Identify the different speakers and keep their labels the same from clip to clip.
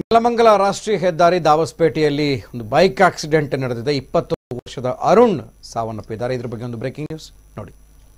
Speaker 1: ನೆಲಮಂಗಲ ರಾಷ್ಟ್ರೀಯ ಹೆದ್ದಾರಿ ದಾವಸ್ಪೇಟೆಯಲ್ಲಿ ಒಂದು ಬೈಕ್ ಆಕ್ಸಿಡೆಂಟ್ ನಡೆದಿದೆ ಇಪ್ಪತ್ತೊಂದು ವರ್ಷದ ಅರುಣ್ ಸಾವನ್ನಪ್ಪಿದ್ದಾರೆ ಇದ್ರ ಬಗ್ಗೆ ಒಂದು ಬ್ರೇಕಿಂಗ್ ನ್ಯೂಸ್ ನೋಡಿ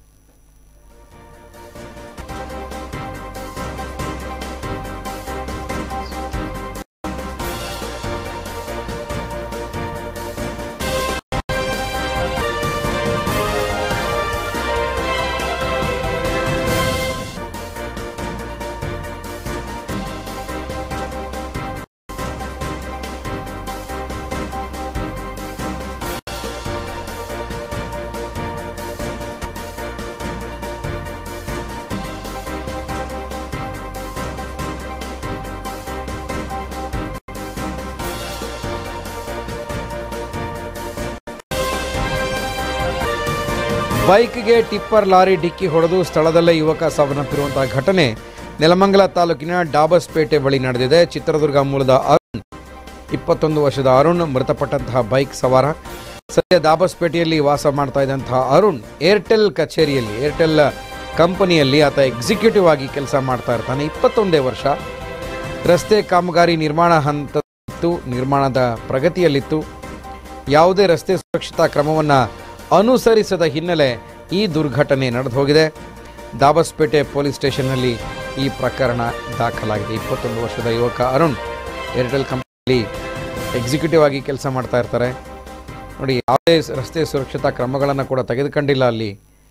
Speaker 1: ಬೈಕ್ಗೆ ಟಿಪ್ಪರ್ ಲಾರಿ ಡಿಕ್ಕಿ ಹೊಡೆದು ಸ್ಥಳದಲ್ಲೇ ಯುವಕ ಸಾವನ್ನಪ್ಪಿರುವಂತಹ ಘಟನೆ ನೆಲಮಂಗಲ ತಾಲೂಕಿನ ಡಾಬಸ್ಪೇಟೆ ಬಳಿ ನಡೆದಿದೆ ಚಿತ್ರದುರ್ಗ ಮೂಲದ ಅರುಣ್ ಇಪ್ಪತ್ತೊಂದು ವರ್ಷದ ಅರುಣ್ ಮೃತಪಟ್ಟಂತಹ ಬೈಕ್ ಸವಾರ ಸದ್ಯ ದಾಬಸ್ಪೇಟೆಯಲ್ಲಿ ವಾಸ ಮಾಡ್ತಾ ಇದ್ದಂತಹ ಅರುಣ್ ಏರ್ಟೆಲ್ ಕಚೇರಿಯಲ್ಲಿ ಏರ್ಟೆಲ್ ಕಂಪನಿಯಲ್ಲಿ ಆತ ಎಕ್ಸಿಕ್ಯೂಟಿವ್ ಆಗಿ ಕೆಲಸ ಮಾಡ್ತಾ ಇರ್ತಾನೆ ಇಪ್ಪತ್ತೊಂದೇ ವರ್ಷ ರಸ್ತೆ ಕಾಮಗಾರಿ ನಿರ್ಮಾಣ ಹಂತದ್ದು ನಿರ್ಮಾಣದ ಪ್ರಗತಿಯಲ್ಲಿತ್ತು ಯಾವುದೇ ರಸ್ತೆ ಸುರಕ್ಷತಾ ಕ್ರಮವನ್ನು ಅನುಸರಿಸದ ಹಿನ್ನೆಲೆ ಈ ದುರ್ಘಟನೆ ನಡೆದು ಹೋಗಿದೆ ದಾಬಸ್ಪೇಟೆ ಪೊಲೀಸ್ ಸ್ಟೇಷನ್ನಲ್ಲಿ ಈ ಪ್ರಕರಣ ದಾಖಲಾಗಿದೆ ಇಪ್ಪತ್ತೊಂದು ವರ್ಷದ ಯುವಕ ಅರುಣ್ ಏರ್ಟೆಲ್ ಕಂಪನಿಯಲ್ಲಿ ಎಕ್ಸಿಕ್ಯೂಟಿವ್ ಆಗಿ ಕೆಲಸ ಮಾಡ್ತಾ ಇರ್ತಾರೆ ನೋಡಿ ಯಾವುದೇ ಸ- ರಸ್ತೆ ಸುರಕ್ಷತಾ ಕ್ರಮಗಳನ್ನು ಕೂಡ ತೆಗೆದುಕೊಂಡಿಲ್ಲ ಅಲ್ಲಿ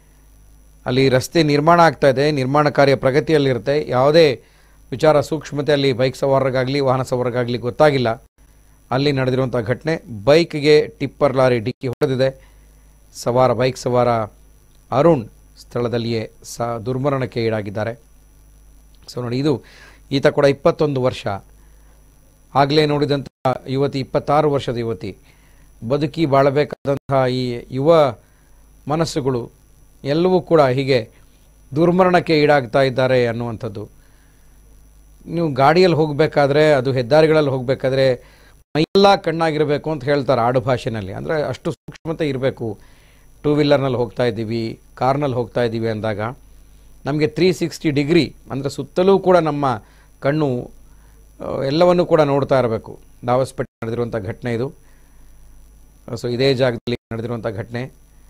Speaker 1: ಅಲ್ಲಿ ರಸ್ತೆ ನಿರ್ಮಾಣ ಆಗ್ತಾ ಇದೆ ನಿರ್ಮಾಣ ಕಾರ್ಯ ಪ್ರಗತಿಯಲ್ಲಿರುತ್ತೆ ಯಾವುದೇ ವಿಚಾರ ಸೂಕ್ಷ್ಮತೆ ಅಲ್ಲಿ ಬೈಕ್ ಸವಾರರಿಗಾಗಲಿ ವಾಹನ ಸವಾರರಿಗಾಗಲಿ ಗೊತ್ತಾಗಿಲ್ಲ ಅಲ್ಲಿ ನಡೆದಿರುವಂಥ ಘಟನೆ ಬೈಕ್ಗೆ ಟಿಪ್ಪರ್ ಲಾರಿ ಡಿಕ್ಕಿ ಹೊಡೆದಿದೆ ಸವಾರ ಬೈಕ್ ಸವಾರ ಅರುಣ್ ಸ್ಥಳದಲ್ಲಿಯೇ ಸ ದುರ್ಮರಣಕ್ಕೆ ಈಡಾಗಿದ್ದಾರೆ ಸೊ ನೋಡಿ ಇದು ಈತ ಕೂಡ ಇಪ್ಪತ್ತೊಂದು ವರ್ಷ ಆಗಲೇ ನೋಡಿದಂಥ ಯುವತಿ ಇಪ್ಪತ್ತಾರು ವರ್ಷದ ಯುವತಿ ಬದುಕಿ ಬಾಳಬೇಕಾದಂತಹ ಈ ಯುವ ಮನಸ್ಸುಗಳು ಎಲ್ಲವೂ ಕೂಡ ಹೀಗೆ ದುರ್ಮರಣಕ್ಕೆ ಈಡಾಗ್ತಾ ಇದ್ದಾರೆ ಅನ್ನುವಂಥದ್ದು ನೀವು ಗಾಡಿಯಲ್ಲಿ ಹೋಗಬೇಕಾದ್ರೆ ಅದು ಹೆದ್ದಾರಿಗಳಲ್ಲಿ ಹೋಗಬೇಕಾದ್ರೆ ಮೈಯೆಲ್ಲ ಕಣ್ಣಾಗಿರಬೇಕು ಅಂತ ಹೇಳ್ತಾರೆ ಆಡು ಭಾಷೆನಲ್ಲಿ ಅಂದರೆ ಅಷ್ಟು ಸೂಕ್ಷ್ಮತೆ ಇರಬೇಕು ಟೂ ವೀಲರ್ನಲ್ಲಿ ಹೋಗ್ತಾ ಇದ್ದೀವಿ ಕಾರ್ನಲ್ಲಿ ಹೋಗ್ತಾ ಇದ್ದೀವಿ ಅಂದಾಗ ನಮಗೆ ತ್ರೀ ಸಿಕ್ಸ್ಟಿ ಡಿಗ್ರಿ ಅಂದರೆ ಸುತ್ತಲೂ ಕೂಡ ನಮ್ಮ ಕಣ್ಣು ಆ, ಎಲ್ಲವನ್ನೂ ಕೂಡ ನೋಡ್ತಾ ಇರಬೇಕು ದಾವಸ್ಪೇಟೆ ನಡೆದಿರುವಂಥ ಘಟನೆ ಇದು ಸೊ ಇದೇ ಜಾಗದಲ್ಲಿ ನಡೆದಿರುವಂಥ ಘಟನೆ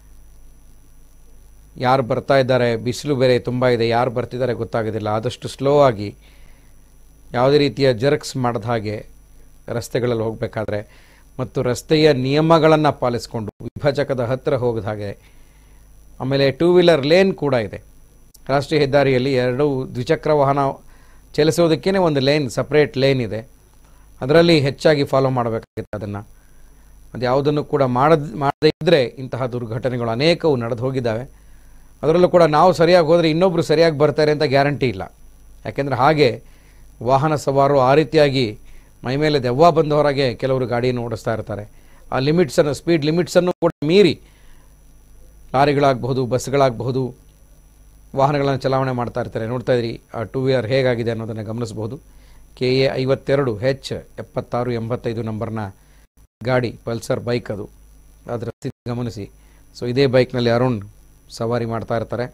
Speaker 1: ಯಾರು ಬರ್ತಾ ಇದ್ದಾರೆ ಬಿಸಿಲು ಬೇರೆ ತುಂಬ ಇದೆ ಯಾರು ಬರ್ತಿದ್ದಾರೆ ಗೊತ್ತಾಗೋದಿಲ್ಲ ಆದಷ್ಟು ಸ್ಲೋ ಆಗಿ ಯಾವುದೇ ರೀತಿಯ ಜರ್ಕ್ಸ್ ಮಾಡದ ಹಾಗೆ ರಸ್ತೆಗಳಲ್ಲಿ ಹೋಗಬೇಕಾದ್ರೆ ಮತ್ತು ರಸ್ತೆಯ ನಿಯಮಗಳನ್ನು ಪಾಲಿಸಿಕೊಂಡು ವಿಭಜಕದ ಹತ್ತಿರ ಹೋಗದ ಹಾಗೆ ಆಮೇಲೆ ಟೂ ವೀಲರ್ ಲೇನ್ ಕೂಡ ಇದೆ ರಾಷ್ಟ್ರೀಯ ಹೆದ್ದಾರಿಯಲ್ಲಿ ಎರಡು ದ್ವಿಚಕ್ರ ವಾಹನ ಚಲಿಸೋದಕ್ಕೇ ಒಂದು ಲೇನ್ ಸಪ್ರೇಟ್ ಲೇನ್ ಇದೆ ಅದರಲ್ಲಿ ಹೆಚ್ಚಾಗಿ ಫಾಲೋ ಮಾಡಬೇಕಾಗುತ್ತೆ ಅದನ್ನು ಅದು ಯಾವುದನ್ನು ಕೂಡ ಮಾಡದ್ ಮಾಡದೇ ಇದ್ದರೆ ಇಂತಹ ದುರ್ಘಟನೆಗಳು ಅನೇಕವು ನಡೆದು ಹೋಗಿದ್ದಾವೆ ಅದರಲ್ಲೂ ಕೂಡ ನಾವು ಸರಿಯಾಗಿ ಹೋದರೆ ಇನ್ನೊಬ್ಬರು ಸರಿಯಾಗಿ ಬರ್ತಾರೆ ಅಂತ ಗ್ಯಾರಂಟಿ ಇಲ್ಲ ಯಾಕೆಂದರೆ ಹಾಗೆ ವಾಹನ ಸವಾರರು ಆ ರೀತಿಯಾಗಿ ಮೈ ಮೇಲೆ ದೆವ್ವ ಬಂದವರಾಗೆ ಕೆಲವರು ಗಾಡಿಯನ್ನು ಓಡಿಸ್ತಾ ಇರ್ತಾರೆ ಆ ಲಿಮಿಟ್ಸನ್ನು ಸ್ಪೀಡ್ ಲಿಮಿಟ್ಸನ್ನು ಕೂಡ ಮೀರಿ ಲಾರಿಗಳಾಗಬಹುದು ಬಸ್ಗಳಾಗಬಹುದು ವಾಹನಗಳನ್ನು ಚಲಾವಣೆ ಮಾಡ್ತಾ ಇರ್ತಾರೆ ನೋಡ್ತಾ ಇದ್ರಿ ಆ ಟೂ ವೀಲರ್ ಹೇಗಾಗಿದೆ ಅನ್ನೋದನ್ನು ಗಮನಿಸಬಹುದು ಕೆ ಎ ಐವತ್ತೆರಡು ಹೆಚ್ ಎಪ್ಪತ್ತಾರು ಎಂಬತ್ತೈದು ನಂಬರ್ನ ಗಾಡಿ ಪಲ್ಸರ್ ಬೈಕ್ ಅದು ಅದರ ಸ್ಥಿತಿ ಗಮನಿಸಿ ಸೊ ಇದೇ ಬೈಕ್ನಲ್ಲಿ ಅರುಣ್ ಸವಾರಿ ಮಾಡ್ತಾ ಇರ್ತಾರೆ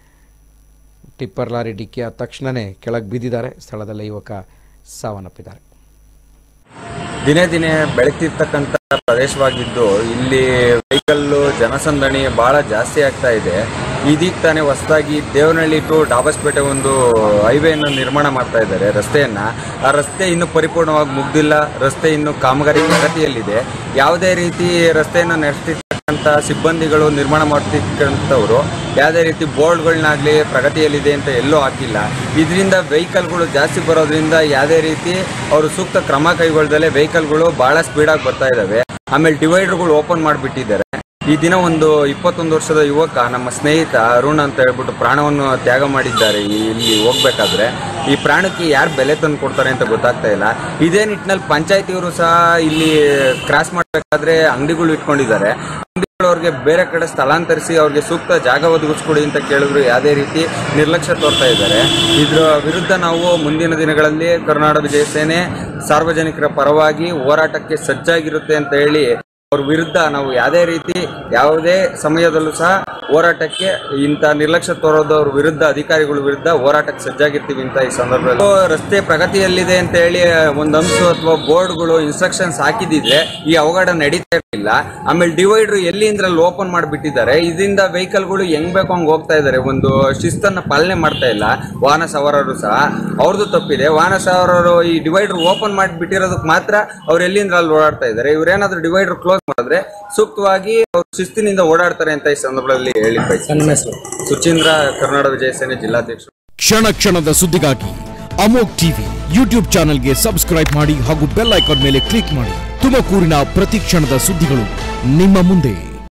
Speaker 1: ಟಿಪ್ಪರ್ ಲಾರಿ ಡಿಕ್ಕಿ ಆದ ತಕ್ಷಣವೇ ಕೆಳಗೆ ಬಿದ್ದಿದ್ದಾರೆ ಸ್ಥಳದಲ್ಲೇ ಯುವಕ ಸಾವನ್ನಪ್ಪಿದ್ದಾರೆ
Speaker 2: ದಿನೇ ದಿನೇ ಬೆಳಗ್ತಿರ್ತಕ್ಕಂಥ ಪ್ರದೇಶವಾಗಿದ್ದು ಇಲ್ಲಿ ವೆಹಿಕಲ್ಲು ಜನಸಂದಣಿ ಬಹಳ ಜಾಸ್ತಿ ಆಗ್ತಾ ಇದೆ ಇದೀಗ ತಾನೇ ಹೊಸದಾಗಿ ದೇವನಹಳ್ಳಿ ಟು ಡಾಬಸ್ಪೇಟೆ ಒಂದು ಹೈವೇಯನ್ನು ನಿರ್ಮಾಣ ಮಾಡ್ತಾ ಇದ್ದಾರೆ ರಸ್ತೆಯನ್ನ ಆ ರಸ್ತೆ ಇನ್ನೂ ಪರಿಪೂರ್ಣವಾಗಿ ಮುಗ್ದಿಲ್ಲ ರಸ್ತೆ ಇನ್ನು ಕಾಮಗಾರಿ ಪ್ರಗತಿಯಲ್ಲಿದೆ ಯಾವುದೇ ರೀತಿ ರಸ್ತೆಯನ್ನು ನಡೆಸ್ತಿರ್ತಕ್ಕಂಥ ಸಿಬ್ಬಂದಿಗಳು ನಿರ್ಮಾಣ ಮಾಡ್ತಿರ್ತಕ್ಕಂಥವ್ರು ಯಾವುದೇ ರೀತಿ ಬೋರ್ಡ್ಗಳನ್ನಾಗಲಿ ಪ್ರಗತಿಯಲ್ಲಿದೆ ಅಂತ ಎಲ್ಲೂ ಹಾಕಿಲ್ಲ ಇದರಿಂದ ವೆಹಿಕಲ್ಗಳು ಜಾಸ್ತಿ ಬರೋದ್ರಿಂದ ಯಾವುದೇ ರೀತಿ ಅವರು ಸೂಕ್ತ ಕ್ರಮ ಕೈಗೊಳ್ದಲೆ ವೆಹಿಕಲ್ಗಳು ಬಹಳ ಸ್ಪೀಡಾಗಿ ಬರ್ತಾ ಇದ್ದಾವೆ ಆಮೇಲೆ ಡಿವೈಡರ್ಗಳು ಓಪನ್ ಮಾಡಿಬಿಟ್ಟಿದ್ದಾರೆ ಈ ದಿನ ಒಂದು ಇಪ್ಪತ್ತೊಂದು ವರ್ಷದ ಯುವಕ ನಮ್ಮ ಸ್ನೇಹಿತ ಅರುಣ್ ಅಂತ ಹೇಳ್ಬಿಟ್ಟು ಪ್ರಾಣವನ್ನು ತ್ಯಾಗ ಮಾಡಿದ್ದಾರೆ ಈ- ಇಲ್ಲಿ ಹೋಗ್ಬೇಕಾದ್ರೆ ಈ ಪ್ರಾಣಕ್ಕೆ ಯಾರು ಬೆಲೆ ತಂದು ಕೊಡ್ತಾರೆ ಅಂತ ಗೊತ್ತಾಗ್ತಾ ಇಲ್ಲ ಇದೇ ನಿಟ್ಟಿನಲ್ಲಿ ಪಂಚಾಯತಿಯವರು ಸಹ ಇಲ್ಲಿ ಕ್ರಾಸ್ ಮಾಡಬೇಕಾದ್ರೆ ಅಂಗಡಿಗಳು ಇಟ್ಕೊಂಡಿದ್ದಾರೆ ಅವ್ರಿಗೆ ಬೇರೆ ಕಡೆ ಸ್ಥಳಾಂತರಿಸಿ ಅವ್ರಿಗೆ ಸೂಕ್ತ ಜಾಗ ಒದಗಿಸ್ಕೊಡಿ ಅಂತ ಕೇಳಿದ್ರು ಯಾವುದೇ ರೀತಿ ನಿರ್ಲಕ್ಷ್ಯ ತೋರ್ತಾ ಇದ್ದಾರೆ ಇದ್ರ ವಿರುದ್ಧ ನಾವು ಮುಂದಿನ ದಿನಗಳಲ್ಲಿ ಕರ್ನಾಟಕ ವಿಜಯ ಸೇನೆ ಸಾರ್ವಜನಿಕರ ಪರವಾಗಿ ಹೋರಾಟಕ್ಕೆ ಸಜ್ಜಾಗಿರುತ್ತೆ ಅಂತ ಹೇಳಿ ಅವ್ರ ವಿರುದ್ಧ ನಾವು ಯಾವುದೇ ರೀತಿ ಯಾವುದೇ ಸಮಯದಲ್ಲೂ ಸಹ ಹೋರಾಟಕ್ಕೆ ಇಂಥ ನಿರ್ಲಕ್ಷ್ಯ ತೋರೋದವ್ರ ವಿರುದ್ಧ ಅಧಿಕಾರಿಗಳ ವಿರುದ್ಧ ಹೋರಾಟಕ್ಕೆ ಸಜ್ಜಾಗಿರ್ತೀವಿ ಅಂತ ಈ ಸಂದರ್ಭದಲ್ಲಿ ಓ, ರಸ್ತೆ ಪ್ರಗತಿಯಲ್ಲಿದೆ ಅಂತ ಹೇಳಿ ಒಂದು ಅಂಶ ಅಥವಾ ಬೋರ್ಡ್ಗಳು ಇನ್ಸ್ಟ್ರಕ್ಷನ್ಸ್ ಹಾಕಿದಿದ್ರೆ ಈ ಅವಘಡ ನಡೀತಾ ಇರಲಿಲ್ಲ ಆಮೇಲೆ ಡಿವೈಡರ್ ಎಲ್ಲಿಂದ್ರಲ್ಲಿ ಓಪನ್ ಮಾಡಿಬಿಟ್ಟಿದ್ದಾರೆ ಇದರಿಂದ ವೆಹಿಕಲ್ಗಳು ಹೆಂಗ್ ಬೇಕೋ ಹಂಗ್ ಹೋಗ್ತಾ ಇದ್ದಾರೆ ಒಂದು ಶಿಸ್ತನ್ನ ಪಾಲನೆ ಮಾಡ್ತಾ ಇಲ್ಲ ವಾಹನ ಸವಾರರು ಸಹ ಅವ್ರದ್ದು ತಪ್ಪಿದೆ ವಾಹನ ಸವಾರರು ಈ ಡಿವೈಡರ್ ಓಪನ್ ಮಾಡಿ ಬಿಟ್ಟಿರೋದಕ್ಕೆ ಮಾತ್ರ ಅವ್ರು ಎಲ್ಲಿಂದ ಅಲ್ಲಿ ಓಡಾಡ್ತಾ ಇದ್ದಾರೆ ಇವ್ರೇನಾದ್ರೂ ಡಿವೈಡರ್ ಕ್ಲೋಸ್ ಮಾಡಿದ್ರೆ ಸೂಕ್ತವಾಗಿ ಅವ್ರು ಶಿಸ್ತಿನಿಂದ ಓಡಾಡ್ತಾರೆ ಅಂತ ಈ ಸಂದರ್ಭದಲ್ಲಿ ಹೇಳಿ ಬಯಸ್ತೀನಿ. ಸುಚೀಂದ್ರ ಕರ್ನಾಟಕ ವಿಜಯ ಸೇನೆ ಜಿಲ್ಲಾಧ್ಯಕ್ಷರು
Speaker 3: ಕ್ಷಣ ಕ್ಷಣದ ಸುದ್ದಿಗಾಗಿ ಅಮೋಕ್ ಟಿವಿ ಯೂಟ್ಯೂಬ್ ಚಾನೆಲ್ಗೆ ಸಬ್ಸ್ಕ್ರೈಬ್ ಮಾಡಿ ಹಾಗೂ ಬೆಲ್ ಐಕಾನ್ ಮೇಲೆ ಕ್ಲಿಕ್ ಮಾಡಿ ತುಮಕೂರಿನ ಪ್ರತಿ ಕ್ಷಣದ ಸುದ್ದಿಗಳು ನಿಮ್ಮ ಮುಂದೆ